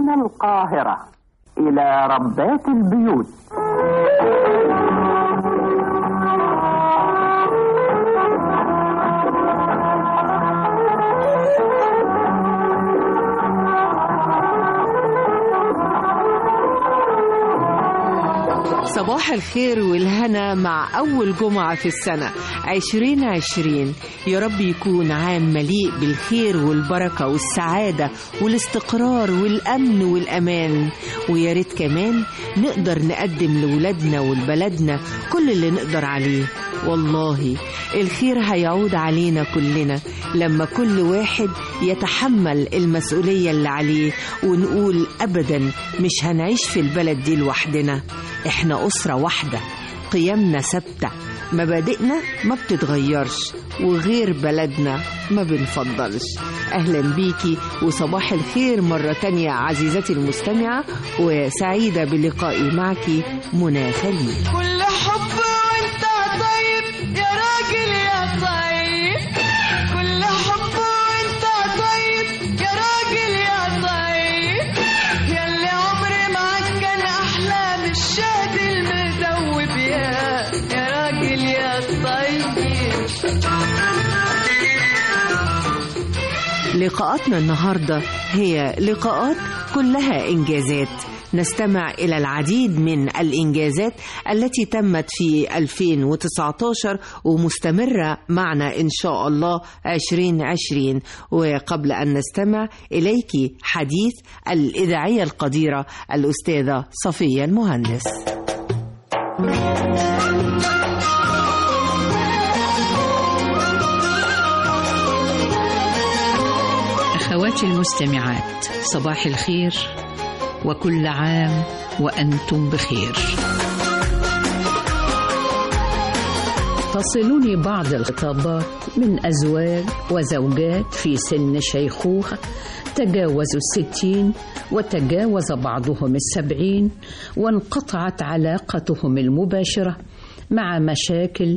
من القاهرة إلى ربات البيوت صباح الخير والهنا مع أول جمعة في السنة عشرين عشرين يا رب يكون عام مليء بالخير والبركة والسعادة والاستقرار والأمن والأمان ويا ريت كمان نقدر نقدم لولادنا ولبلدنا كل اللي نقدر عليه والله الخير هيعود علينا كلنا لما كل واحد يتحمل المسؤولية اللي عليه ونقول أبدا مش هنعيش في البلد دي لوحدنا احنا أسرة واحدة قيمنا ثابتة مبادئنا ما بتتغيرش وغير بلدنا ما بنفضلش أهلا بيكي وصباح الخير مرة تانية عزيزتي المستمعة وسعيدة بلقائي معك منى خليل كل حب وانت طيب يا راجل يا طيب كل حب وانت طيب يا راجل يا طيب ياللي عمري معاك كان احلى من الشهد المدوب يا يا راجل يا طيب لقاءاتنا النهاردة هي لقاءات كلها إنجازات نستمع إلى العديد من الإنجازات التي تمت في 2019 ومستمرة معنا إن شاء الله 2020 وقبل أن نستمع إليك حديث الإذاعية القديرة الأستاذة صفية المهندس أخواتي المستمعات صباح الخير وكل عام وأنتم بخير تصلني بعض الخطابات من أزواج وزوجات في سن شيخوخة تجاوزوا الستين وتجاوز بعضهم السبعين وانقطعت علاقتهم المباشرة مع مشاكل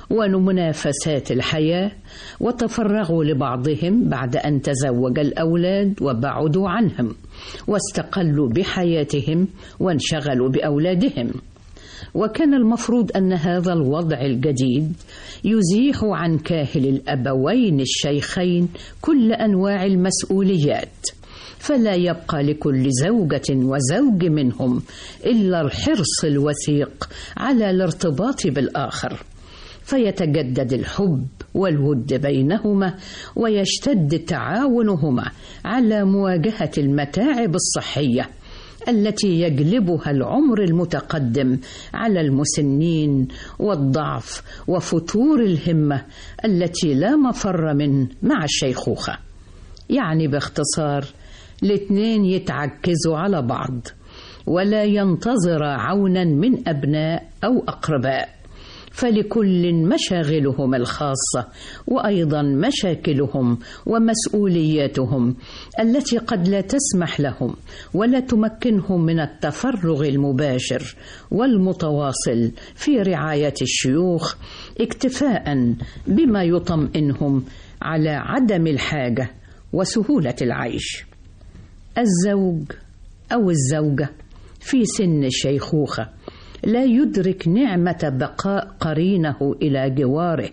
ومنافسات الحياة وتفرغوا لبعضهم بعد أن تزوج الأولاد وبعدوا عنهم واستقلوا بحياتهم وانشغلوا بأولادهم وكان المفروض أن هذا الوضع الجديد يزيح عن كاهل الأبوين الشيخين كل أنواع المسؤوليات فلا يبقى لكل زوجة وزوج منهم إلا الحرص الوثيق على الارتباط بالآخر فيتجدد الحب والود بينهما ويشتد تعاونهما على مواجهة المتاعب الصحية التي يجلبها العمر المتقدم على المسنين والضعف وفتور الهمة التي لا مفر من مع الشيخوخة يعني باختصار الاثنين يتعكزوا على بعض ولا ينتظر عونا من أبناء أو أقرباء فلكل مشاغلهم الخاصة وأيضا مشاكلهم ومسؤولياتهم التي قد لا تسمح لهم ولا تمكنهم من التفرغ المباشر والمتواصل في رعاية الشيوخ اكتفاء بما يطمئنهم على عدم الحاجة وسهولة العيش الزوج أو الزوجة في سن الشيخوخة لا يدرك نعمة بقاء قرينه إلى جواره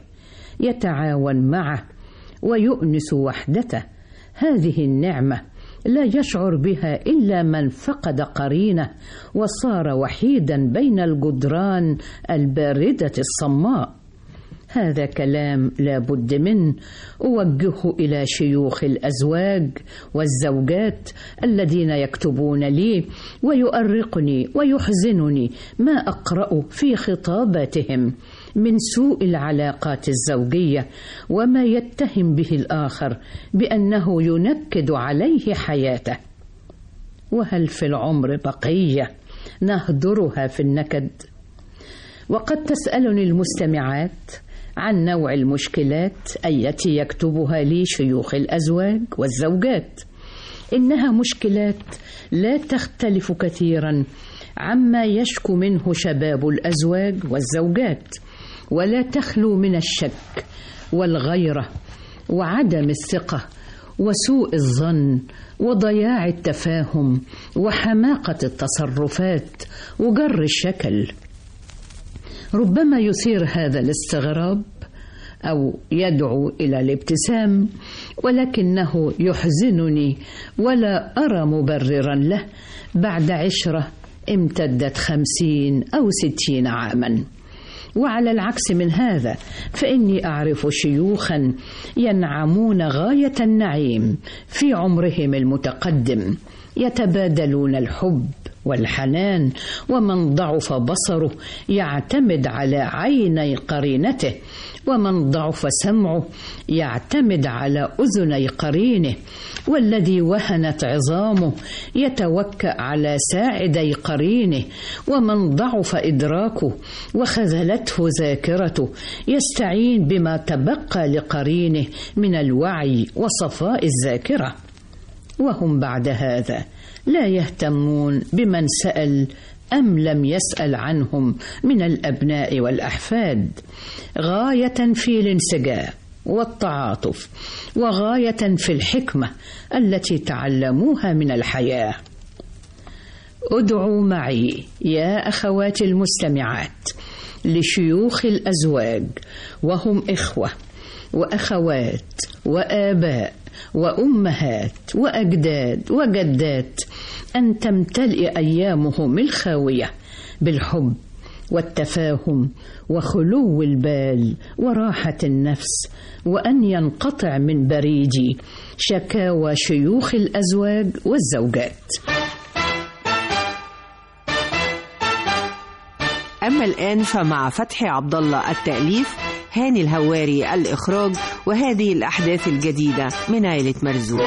يتعاون معه ويؤنس وحدته هذه النعمة لا يشعر بها إلا من فقد قرينه وصار وحيدا بين الجدران الباردة الصماء هذا كلام لا بد منه أوجهه إلى شيوخ الأزواج والزوجات الذين يكتبون لي ويؤرقني ويحزنني ما أقرأ في خطاباتهم من سوء العلاقات الزوجية وما يتهم به الآخر بأنه ينكد عليه حياته وهل في العمر بقية نهدرها في النكد وقد تسألني المستمعات عن نوع المشكلات التي يكتبها لي شيوخ الازواج والزوجات انها مشكلات لا تختلف كثيرا عما يشكو منه شباب الازواج والزوجات ولا تخلو من الشك والغيره وعدم الثقه وسوء الظن وضياع التفاهم وحماقة التصرفات وجر الشكل ربما يثير هذا الاستغراب او يدعو الى الابتسام ولكنه يحزنني ولا ارى مبررا له بعد عشره امتدت خمسين او ستين عاما وعلى العكس من هذا فاني اعرف شيوخا ينعمون غايه النعيم في عمرهم المتقدم يتبادلون الحب والحنان ومن ضعف بصره يعتمد على عيني قرينته ومن ضعف سمعه يعتمد على اذني قرينه والذي وهنت عظامه يتوكا على ساعدي قرينه ومن ضعف ادراكه وخذلته ذاكرته يستعين بما تبقى لقرينه من الوعي وصفاء الذاكره وهم بعد هذا لا يهتمون بمن سال ام لم يسال عنهم من الابناء والاحفاد غايه في الانسجام والتعاطف وغايه في الحكمه التي تعلموها من الحياه ادعوا معي يا اخواتي المستمعات لشيوخ الازواج وهم اخوه واخوات واباء وامهات واجداد وجدات ان تمتلئ ايامهم الخاويه بالحب والتفاهم وخلو البال وراحه النفس وان ينقطع من بريدي شكاوى شيوخ الازواج والزوجات أما الآن فمع فتحي عبد الله التأليف هاني الهواري الإخراج وهذه الأحداث الجديدة من عائلة مرزوق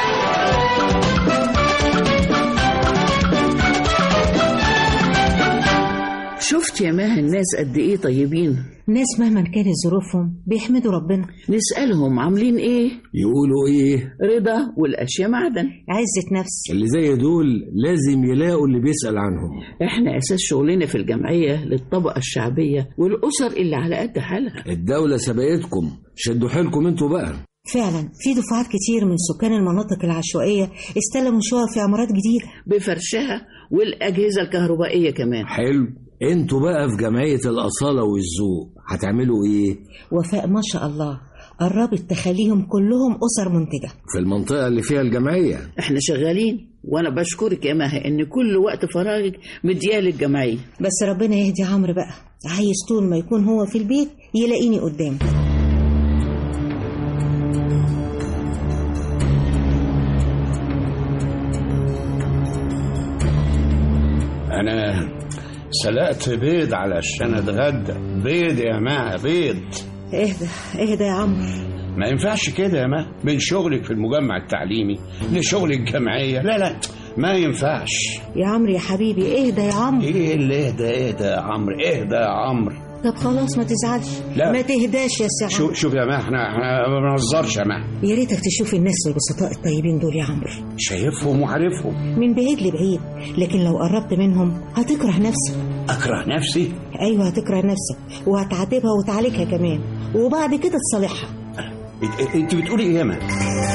شفت يا ماه الناس قد ايه طيبين ناس مهما كانت ظروفهم بيحمدوا ربنا نسألهم عاملين ايه يقولوا ايه رضا والاشياء معدن عزة نفس اللي زي دول لازم يلاقوا اللي بيسأل عنهم احنا اساس شغلنا في الجمعية للطبقة الشعبية والاسر اللي على قد حالها الدولة سبقتكم شدوا حيلكم انتوا بقى فعلا في دفعات كتير من سكان المناطق العشوائية استلموا شقق في عمارات جديدة بفرشها والاجهزة الكهربائية كمان حلو انتوا بقى في جمعية الأصالة والذوق هتعملوا ايه وفاء ما شاء الله قربت تخليهم كلهم أسر منتجة في المنطقة اللي فيها الجمعية احنا شغالين وانا بشكرك يا مها ان كل وقت فراغك مدياه للجمعية بس ربنا يهدي عمرو بقى عايز طول ما يكون هو في البيت يلاقيني قدامه انا سلقت بيض علشان اتغدى بيض يا ما بيض اهدى اهدى يا عمرو ما ينفعش كده يا ما من شغلك في المجمع التعليمي لشغل الجمعيه لا لا ما ينفعش يا عمرو يا حبيبي اهدى يا عمرو ايه اللي اهدى اهدى يا عمرو اهدى يا عمرو طب خلاص ما تزعلش لا. ما تهداش يا سي شوف عمرو شوف يا ما احنا احنا ما بنهزرش يا ما يا ريتك تشوف الناس البسطاء الطيبين دول يا عمرو شايفهم وعارفهم من بعيد لبعيد لكن لو قربت منهم هتكره نفسك اكره نفسي ايوه هتكره نفسك وهتعاتبها وتعالجها كمان وبعد كده تصالحها انت- انت بتقولي ايه يا ما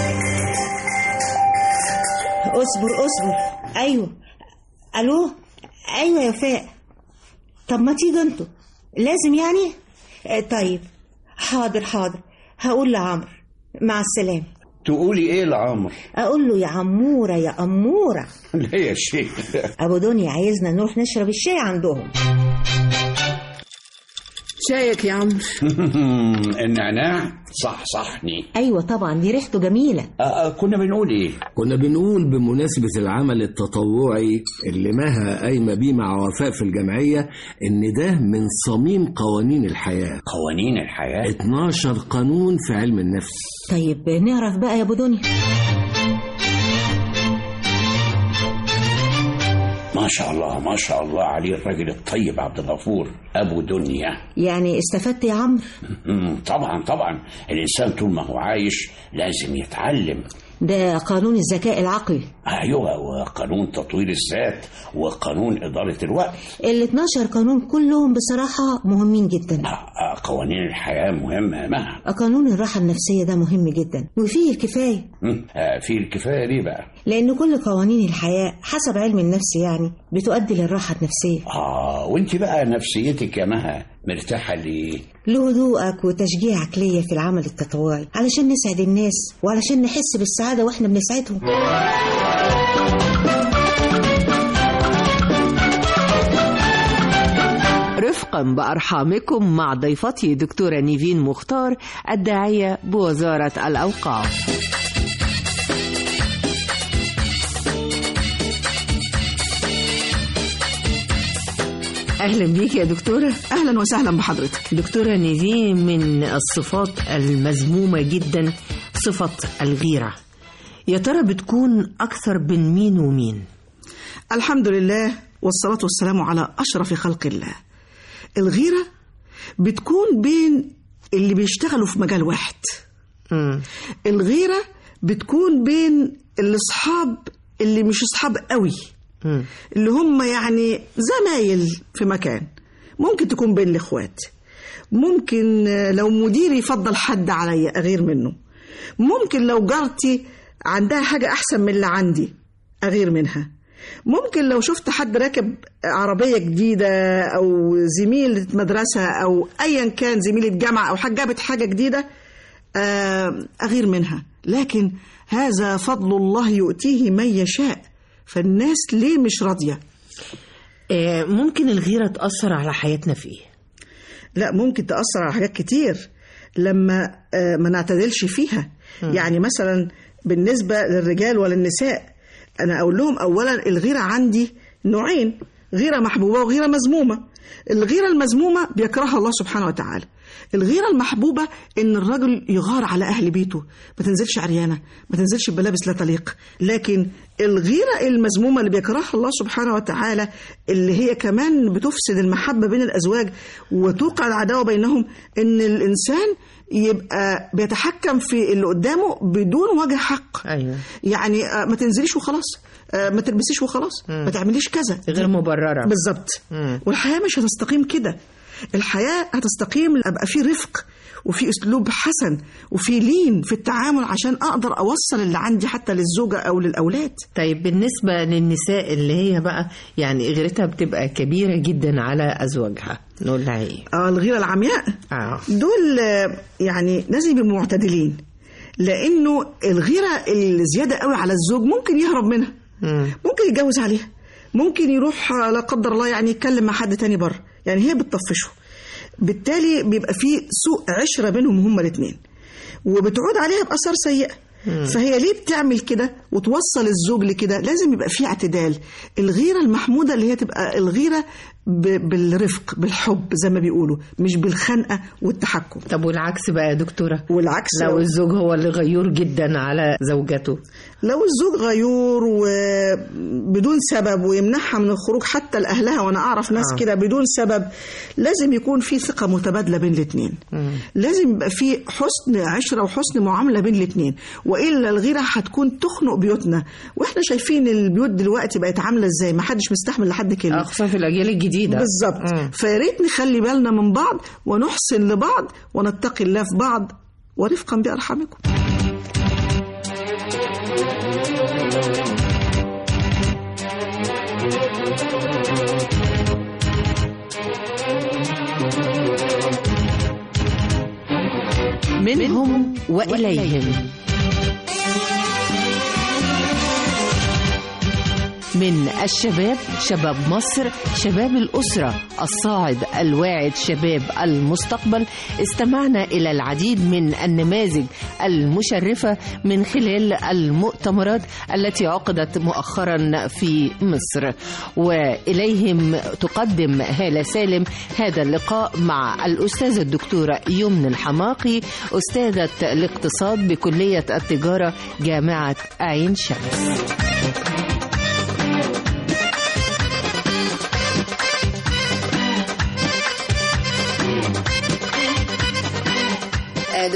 اصبر اصبر ايوه الو ايوه يا وفاء طب ما تيجوا انتوا لازم يعني آه، طيب حاضر حاضر هقول لعمرو مع السلامه تقولي ايه لعمرو اقول له يا عموره يا اموره ليه يا شيخ ابو دنيا عايزنا نروح نشرب الشاي عندهم شايك يا عمرو النعناع صح صحني ايوه طبعا دي ريحته جميله آه، آه، كنا بنقول ايه كنا بنقول بمناسبة العمل التطوعي اللي مها قايمة بيه مع وفاء في الجمعية إن ده من صميم قوانين الحياة قوانين الحياه 12 قانون في علم النفس طيب نعرف بقى يا ابو دنيا ما شاء الله ما شاء الله عليه الراجل الطيب عبد الغفور ابو دنيا يعني استفدت يا عمرو مم، طبعا طبعا الانسان طول ما هو عايش لازم يتعلم ده قانون الذكاء العقلي ايوه وقانون تطوير الذات وقانون اداره الوقت ال 12 قانون كلهم بصراحة مهمين جدا آه، قوانين الحياه مهمه يا مها قانون الراحة النفسية ده مهم جدا وفيه الكفاية مم، آه، في الكفايه ليه بقى لأن كل قوانين الحياة حسب علم النفس يعني بتؤدي للراحة النفسية اه وانت بقى نفسيتك يا مها مرتاحه ليه لهدوءك وتشجيعك ليا في العمل التطوعي علشان نسعد الناس وعلشان نحس بالسعادة واحنا بنسعدهم رفقا بأرحامكم مع ضيفتي دكتورة نيفين مختار الداعية بوزارة الأوقاف أهلا بيك يا دكتورة اهلا وسهلا بحضرتك دكتورة نيفين من الصفات المذمومة جدا صفة الغيرة يا ترى بتكون أكثر بين مين ومين الحمد لله والصلاة والسلام على أشرف خلق الله الغيرة بتكون بين اللي بيشتغلوا في مجال واحد مم. الغيرة بتكون بين الأصحاب اللي مش أصحاب قوي مم. اللي هم يعني زمايل في مكان ممكن تكون بين الإخوات ممكن آه، لو مديري يفضل حد عليا أغير منه ممكن لو جارتي عندها حاجة أحسن من اللي عندي أغير منها ممكن لو شفت حد راكب عربية جديدة أو زميلة مدرسة أو أيا كان زميلة جامعة أو حاجة جابت حاجة جديدة آه، أغير منها لكن هذا فضل الله يؤتيه من يشاء فالناس ليه مش راضية آه، ممكن الغيرة تأثر على حياتنا في إيه؟ لا ممكن تأثر على حاجات كتير لما آه، ما نعتدلش فيها يعني مثلا بالنسبة للرجال وللنساء أنا أقول لهم أولا الغيرة عندي نوعين غيرة محبوبة وغيرة مذمومة الغيرة المذمومة بيكرهها الله سبحانه وتعالى الغيرة المحبوبة إن الرجل يغار على أهل بيته ما تنزلش عريانة ما تنزلش بملابس لا تليق لكن الغيرة المذمومة اللي بيكرهها الله سبحانه وتعالى اللي هي كمان بتفسد المحبة بين الأزواج وتوقع العداوة بينهم إن الإنسان يبقى بيتحكم في اللي قدامه بدون وجه حق أيوة يعني آه، ما تنزليش وخلاص آه، ما تلبسيش وخلاص ما تعمليش كذا غير مبررة بالظبط مم. والحياه مش هتستقيم كده الحياه هتستقيم ابقى في رفق وفي اسلوب حسن وفي لين في التعامل عشان اقدر اوصل اللي عندي حتى للزوجه او للاولاد طيب بالنسبة للنساء اللي هي بقى يعني غيرتها بتبقى كبيرة جدا على أزواجها نقول لها إيه؟ آه الغيره العمياء آه. دول آه، يعني لازم يبقوا معتدلين لانه الغيره الزياده قوي على الزوج ممكن يهرب منها مم. ممكن يتجوز عليها ممكن يروح آه، لا قدر الله يعني يتكلم مع حد تاني بره يعني هي بتطفشه بالتالي بيبقى في سوء عشرة بينهم هما الاثنين وبتعود عليها بأثار سيئة فهي ليه بتعمل كده وتوصل الزوج لكده لازم يبقى في اعتدال الغيرة المحمودة اللي هي تبقى الغيرة ب- بالرفق بالحب زي ما بيقولوا مش بالخنقة والتحكم طب والعكس بقى يا دكتورة والعكس لو الزوج هو اللي غيور جدا على زوجته لو الزوج غيور وبدون سبب ويمنعها من الخروج حتى لأهلها وأنا أعرف ناس آه. كده بدون سبب لازم يكون في ثقة متبادلة بين الاتنين لازم يبقى في حسن عشرة وحسن معاملة بين الاتنين وإلا الغيرة هتكون تخنق بيوتنا وإحنا شايفين البيوت دلوقتي بقت عاملة إزاي ما حدش مستحمل لحد كلمة خصوصا في الأجيال الجديدة بالظبط مم. فيا ريت نخلي بالنا من بعض ونحسن لبعض ونتقي الله في بعض ورفقا بأرحامكم منهم وإليهم من الشباب شباب مصر شباب الأسرة الصاعد الواعد شباب المستقبل استمعنا إلى العديد من النماذج المشرفة من خلال المؤتمرات التي عقدت مؤخرا في مصر وإليهم تقدم هالة سالم هذا اللقاء مع الأستاذة الدكتورة يمن الحماقي أستاذة الاقتصاد بكلية التجارة جامعة عين شمس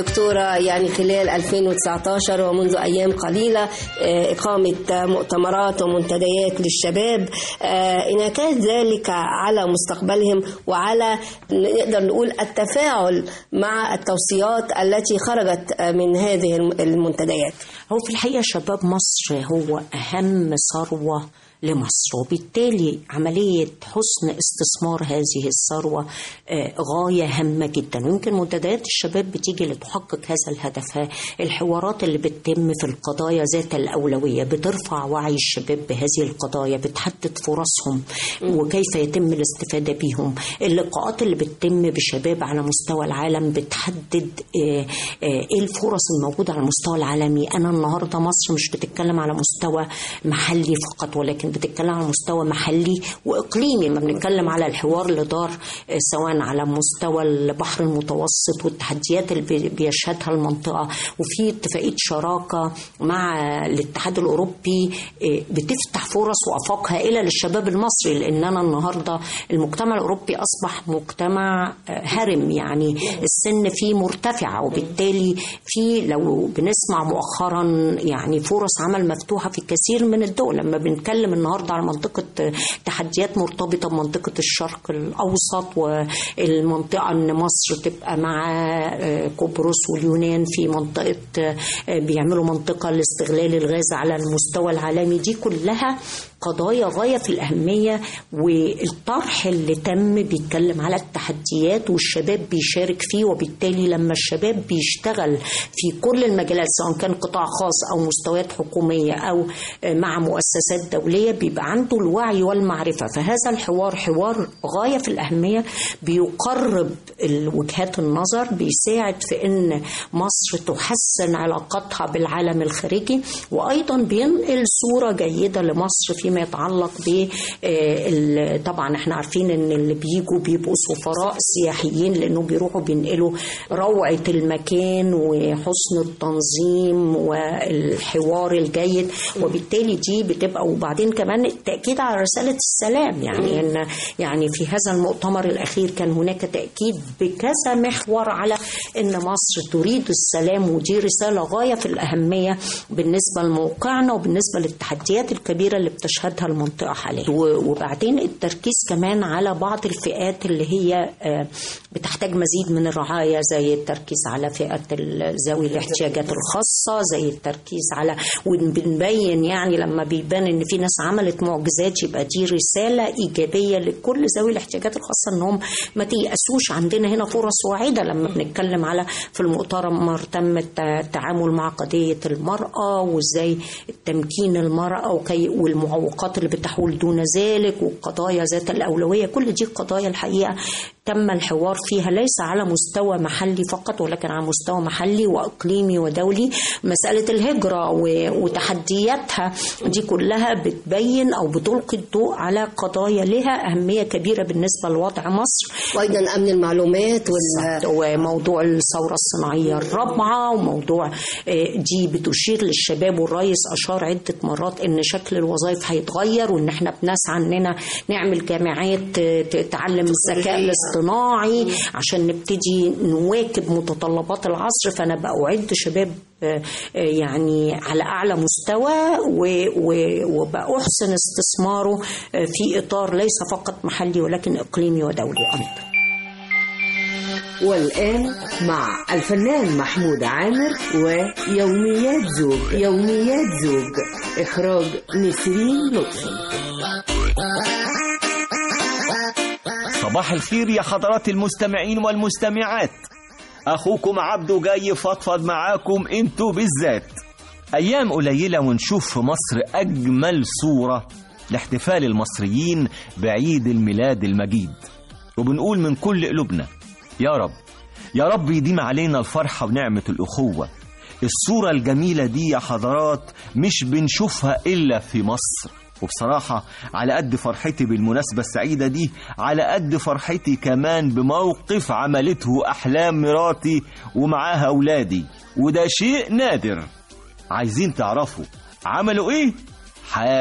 دكتورة يعني خلال 2019 ومنذ أيام قليلة آه، إقامة آه، مؤتمرات ومنتديات للشباب آه، انعكاس ذلك على مستقبلهم وعلى نقدر نقول التفاعل مع التوصيات التي خرجت آه، من هذه المنتديات هو في الحقيقة شباب مصر هو أهم ثروة لمصر وبالتالي عملية حسن استثمار هذه الثروة آه، غاية هامة جدا ويمكن منتديات الشباب بتيجي لتحقق هذا الهدف ها، الحوارات اللي بتتم في القضايا ذات الأولوية بترفع وعي الشباب بهذه القضايا بتحدد فرصهم وكيف يتم الاستفادة بيهم اللقاءات اللي بتتم بشباب على مستوى العالم بتحدد آه، آه، ايه الفرص الموجودة على المستوى العالمي أنا النهاردة مصر مش بتتكلم على مستوى محلي فقط ولكن بتتكلم على مستوى محلي وإقليمي ما بنتكلم على الحوار اللي دار آه، سواء على مستوى البحر المتوسط والتحديات اللي بي- بيشهدها المنطقة وفي اتفاقية شراكة مع الاتحاد الأوروبي آه، بتفتح فرص وآفاق هائلة للشباب المصري لأننا النهاردة المجتمع الأوروبي أصبح مجتمع آه، هرم يعني السن فيه مرتفعة وبالتالي في لو بنسمع مؤخرا يعني فرص عمل مفتوحة في كثير من الدول لما بنتكلم النهاردة على منطقة آه، تحديات مرتبطة بمنطقة الشرق الأوسط والمنطقة أن مصر تبقى مع آه، قبرص واليونان في منطقة آه، بيعملوا منطقة لاستغلال الغاز على المستوى العالمي دي كلها قضايا غاية في الأهمية والطرح اللي تم بيتكلم على التحديات والشباب بيشارك فيه وبالتالي لما الشباب بيشتغل في كل المجالات سواء كان قطاع خاص أو مستويات حكومية أو مع مؤسسات دولية بيبقى عنده الوعي والمعرفة فهذا الحوار حوار غاية في الأهمية بيقرب وجهات النظر بيساعد في أن مصر تحسن علاقاتها بالعالم الخارجي وأيضا بينقل صورة جيدة لمصر فيما يتعلق ب آه، ال- طبعا احنا عارفين ان اللي بيجوا بيبقوا سفراء سياحيين لانه بيروحوا بينقلوا روعة المكان وحسن التنظيم والحوار الجيد وبالتالي دي بتبقى وبعدين كمان التأكيد على رسالة السلام يعني ان يعني في هذا المؤتمر الأخير كان هناك تأكيد بكذا محور على ان مصر تريد السلام ودي رسالة غاية في الأهمية بالنسبة لموقعنا وبالنسبة للتحديات الكبيرة اللي بتشهدها المنطقة حاليا و- وبعدين التركيز كمان على بعض الفئات اللي هي آه، بتحتاج مزيد من الرعاية زي التركيز على فئة ال- ذوي الاحتياجات الخاصة زي التركيز على وبنبين يعني لما بيبان ان في ناس عملت معجزات يبقى دي رسالة إيجابية لكل ذوي الاحتياجات الخاصة انهم ما تيأسوش عندنا هنا فرص واعدة لما بنتكلم على في المؤتمر تم الت- التعامل مع قضية المرأة وازاي تمكين المرأة وكي والمعوقات اللي بتحول دون ذلك والقضايا ذات الأولوية كل دي قضايا الحقيقة تم الحوار فيها ليس على مستوى محلي فقط ولكن على مستوى محلي وإقليمي ودولي مسألة الهجرة و- وتحدياتها دي كلها بتبين أو بتلقي الضوء على قضايا لها أهمية كبيرة بالنسبة لوضع مصر وأيضا أمن المعلومات وال... وموضوع الثورة الصناعية الرابعة وموضوع آه، دي بتشير للشباب والرئيس أشار عدة مرات إن شكل الوظائف هيتغير وإن إحنا بنسعى إننا نعمل جامعات آه، ت- تعلم الذكاء الاصطناعي عشان نبتدي نواكب متطلبات العصر فأنا بأعد شباب آه، آه، يعني على أعلى مستوى و- و- وبأحسن استثماره آه، في إطار ليس فقط محلي ولكن إقليمي ودولي أيضا والآن مع الفنان محمود عامر ويوميات زوج يوميات زوج إخراج نسرين لطفي صباح الخير يا حضرات المستمعين والمستمعات أخوكم عبدو جاي يفضفض معاكم انتوا بالذات أيام قليلة ونشوف في مصر أجمل صورة لاحتفال المصريين بعيد الميلاد المجيد وبنقول من كل قلوبنا يا رب يا رب يديم علينا الفرحة ونعمة الأخوة الصورة الجميلة دي يا حضرات مش بنشوفها إلا في مصر وبصراحة على قد فرحتي بالمناسبة السعيدة دي على قد فرحتي كمان بموقف عملته أحلام مراتي ومعاها أولادي وده شيء نادر عايزين تعرفوا عملوا إيه؟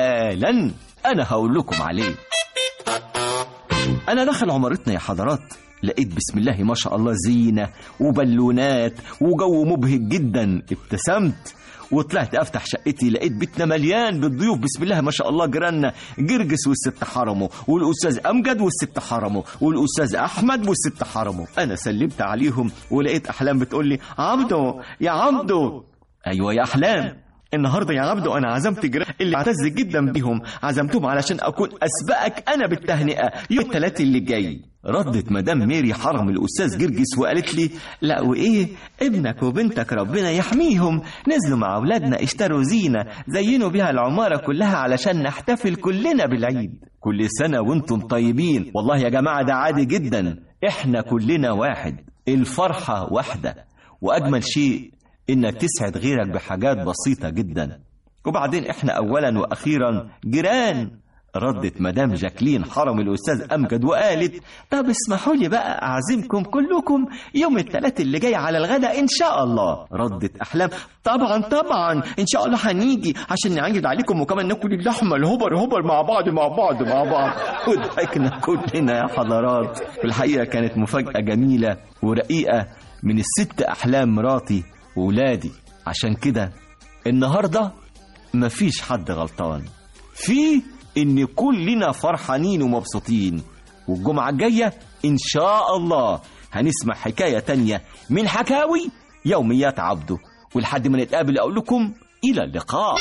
حالا أنا هقول لكم عليه أنا دخل عمارتنا يا حضرات لقيت بسم الله ما شاء الله زينة وبالونات وجو مبهج جدا ابتسمت وطلعت افتح شقتي لقيت بيتنا مليان بالضيوف بسم الله ما شاء الله جيراننا جرجس والست حرمه والاستاذ امجد والست حرمه والاستاذ احمد والست حرمه انا سلمت عليهم ولقيت احلام بتقول لي عبدو يا عبدو ايوه يا احلام النهارده يا عبدو انا عزمت جيران اللي اعتز جدا بيهم عزمتهم علشان اكون اسبقك انا بالتهنئه يوم الثلاث اللي جاي ردت مدام ميري حرم الاستاذ جرجس وقالت لي لا وايه ابنك وبنتك ربنا يحميهم نزلوا مع اولادنا اشتروا زينه زينوا بيها العماره كلها علشان نحتفل كلنا بالعيد كل سنه وانتم طيبين والله يا جماعه ده عادي جدا احنا كلنا واحد الفرحه واحده واجمل شيء انك تسعد غيرك بحاجات بسيطه جدا وبعدين احنا اولا واخيرا جيران ردت مدام جاكلين حرم الاستاذ امجد وقالت طب اسمحوا لي بقى اعزمكم كلكم يوم الثلاث اللي جاي على الغداء ان شاء الله ردت احلام طبعا طبعا ان شاء الله هنيجي عشان نعيد عليكم وكمان ناكل اللحمه الهبر هبر مع بعض مع بعض مع بعض وضحكنا كلنا يا حضرات في الحقيقه كانت مفاجاه جميله ورقيقه من الست احلام مراتي وولادي عشان كده النهارده مفيش حد غلطان في ان كلنا فرحانين ومبسوطين والجمعه الجايه ان شاء الله هنسمع حكايه تانية من حكاوي يوميات عبده ولحد ما نتقابل اقول لكم الى اللقاء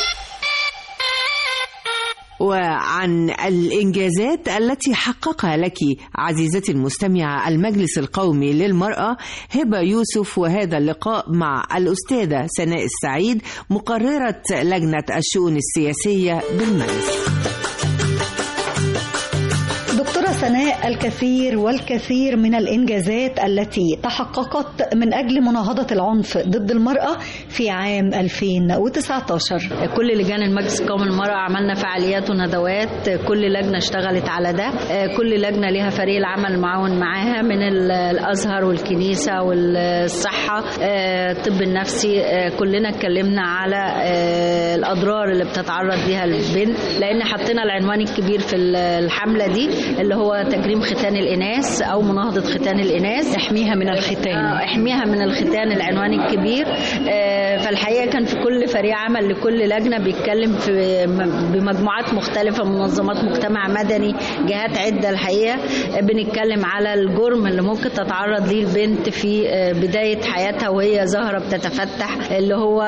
وعن الإنجازات التي حققها لك عزيزتي المستمعة المجلس القومي للمرأة هبة يوسف وهذا اللقاء مع الأستاذة سناء السعيد مقررة لجنة الشؤون السياسية بالمجلس دكتورة سناء الكثير والكثير من الإنجازات التي تحققت من أجل مناهضة العنف ضد المرأة في عام 2019 كل لجان المجلس القومي للمرأة عملنا فعاليات وندوات كل لجنة اشتغلت على ده كل لجنة لها فريق العمل المعاون معاها من الأزهر والكنيسة والصحة الطب النفسي كلنا اتكلمنا على الأضرار اللي بتتعرض ليها البنت لأن حطينا العنوان الكبير في الحملة دي اللي هو تجريم ختان الإناث أو مناهضة ختان الإناث احميها من الختان احميها من الختان العنوان الكبير فالحقيقة كان في كل فريق عمل لكل لجنة بيتكلم في بمجموعات مختلفة منظمات مجتمع مدني جهات عدة الحقيقة بنتكلم على الجرم اللي ممكن تتعرض ليه البنت في بداية حياتها وهي زهرة بتتفتح اللي هو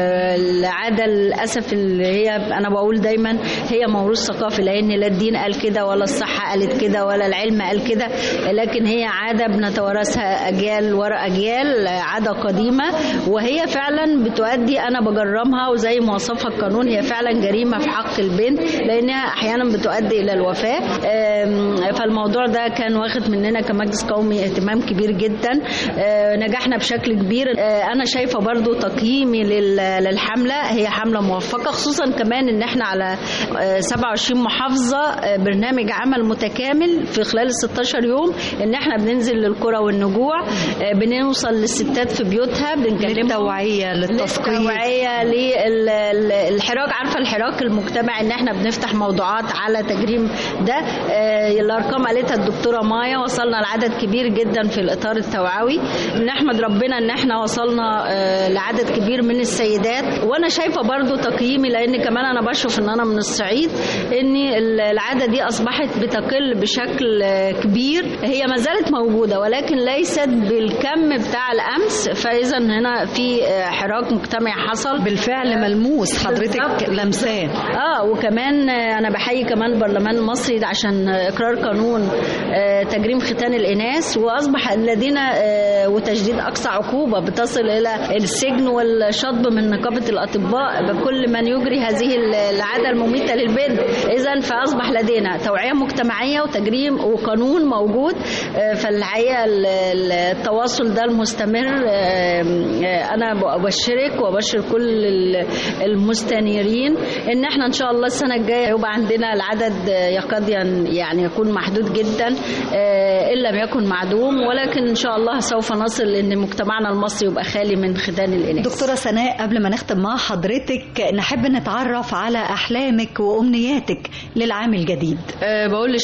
العادة للأسف اللي هي أنا بقول دايما هي موروث ثقافي لأن لا الدين قال كده ولا الصحة قالت كده ولا العلم قال كده لكن هي عادة بنتوارثها أجيال ورا أجيال عادة قديمة وهي فعلا بتؤدي أنا بجرمها وزي ما وصفها القانون هي فعلا جريمة في حق البنت لأنها أحيانا بتؤدي إلى الوفاة فالموضوع ده كان واخد مننا كمجلس قومي اهتمام كبير جدا نجحنا بشكل كبير أنا شايفة برضو تقييمي للحملة هي حملة موفقة خصوصا كمان إن احنا على 27 محافظة برنامج عمل متكامل في خلال ال 16 يوم ان احنا بننزل للقرى والنجوع بنوصل للستات في بيوتها بنكلمهم للتوعيه للتثقيف للتوعيه للحراك عارفه الحراك المجتمعي ان احنا بنفتح موضوعات على تجريم ده الارقام قالتها الدكتوره مايا وصلنا لعدد كبير جدا في الاطار التوعوي نحمد ربنا ان احنا وصلنا لعدد كبير من السيدات وانا شايفه برضو تقييمي لان كمان انا بشوف ان انا من الصعيد ان العاده دي اصبحت بتقل بشكل كبير هي ما زالت موجوده ولكن ليست بالكم بتاع الامس فاذا هنا في حراك مجتمعي حصل بالفعل ملموس حضرتك لمساه اه وكمان انا بحيي كمان البرلمان المصري عشان اقرار قانون تجريم ختان الاناث واصبح لدينا وتجديد اقصى عقوبه بتصل الى السجن والشطب من نقابه الاطباء بكل من يجري هذه العاده المميته للبنت اذا فاصبح لدينا توعيه مجتمعيه وتجريم وقانون موجود فالحقيقه التواصل ده المستمر انا ابشرك وابشر كل المستنيرين ان احنا ان شاء الله السنه الجايه يبقى عندنا العدد يكاد يعني يكون محدود جدا ان لم يكن معدوم ولكن ان شاء الله سوف نصل ان مجتمعنا المصري يبقى خالي من ختان الاناث دكتوره سناء قبل ما نختم مع حضرتك نحب نتعرف على احلامك وامنياتك للعام الجديد أه بقول للشعب المصري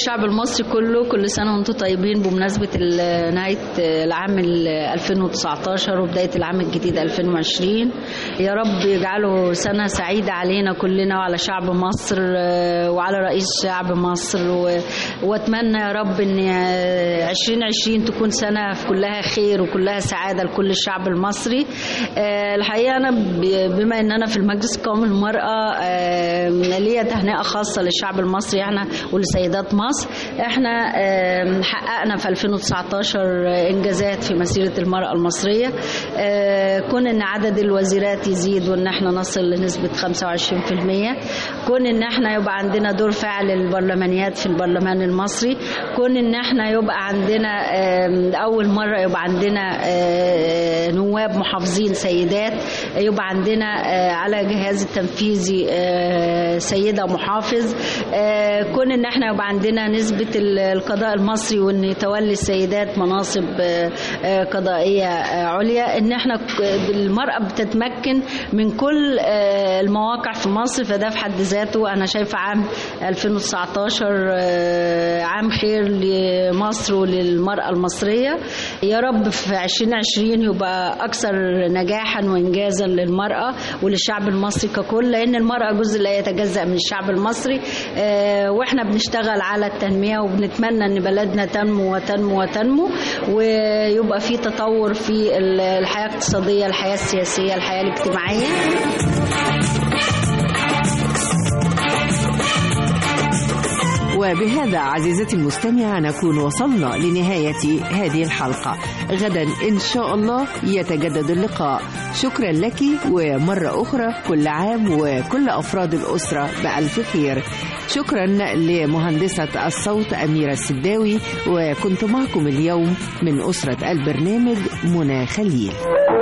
المصري كله كل سنة وانتم طيبين بمناسبة ال- نهاية العام ال 2019 وبداية العام الجديد 2020 يا رب يجعله سنة سعيدة علينا كلنا وعلى شعب مصر آه، وعلى رئيس شعب مصر و- واتمنى يا رب ان آه، 2020 تكون سنة كلها خير وكلها سعادة لكل الشعب المصري آه، الحقيقة أنا ب- بما ان انا في المجلس القومي للمرأة آه، ليا تهنئة خاصة للشعب المصري احنا ولسيدات مصر احنا آم، حققنا في 2019 انجازات في مسيرة المرأة المصرية آه، كون ان عدد الوزيرات يزيد وان احنا نصل لنسبة 25% كون ان احنا يبقى عندنا دور فعل البرلمانيات في البرلمان المصري كون ان احنا يبقى عندنا آم، اول مرة يبقى عندنا آه، نواب محافظين سيدات يبقى عندنا آه، على جهاز التنفيذي آه، سيدة محافظ آه، كون ان احنا يبقى عندنا نسبة ال- القضاء المصري وان يتولي السيدات مناصب آه، آه، قضائية آه، عليا ان احنا ك- المرأة بتتمكن من كل آه، المواقع في مصر فده في حد ذاته انا شايفة عام 2019 آه، عام خير لمصر وللمرأة المصرية يا رب في 2020 يبقى اكثر نجاحا وانجازا للمرأة وللشعب المصري ككل لان المرأة جزء لا يتجزأ من الشعب المصري آه، واحنا بنشتغل على التنمية وبنتمنى ان بلدنا تنمو وتنمو وتنمو ويبقى في تطور في ال- الحياة الاقتصادية الحياة السياسية الحياة الاجتماعية وبهذا عزيزتي المستمعة نكون وصلنا لنهاية هذه الحلقة غدا إن شاء الله يتجدد اللقاء شكرا لك ومرة أخرى كل عام وكل أفراد الأسرة بألف خير شكرا لمهندسة الصوت أميرة السداوي وكنت معكم اليوم من أسرة البرنامج منى خليل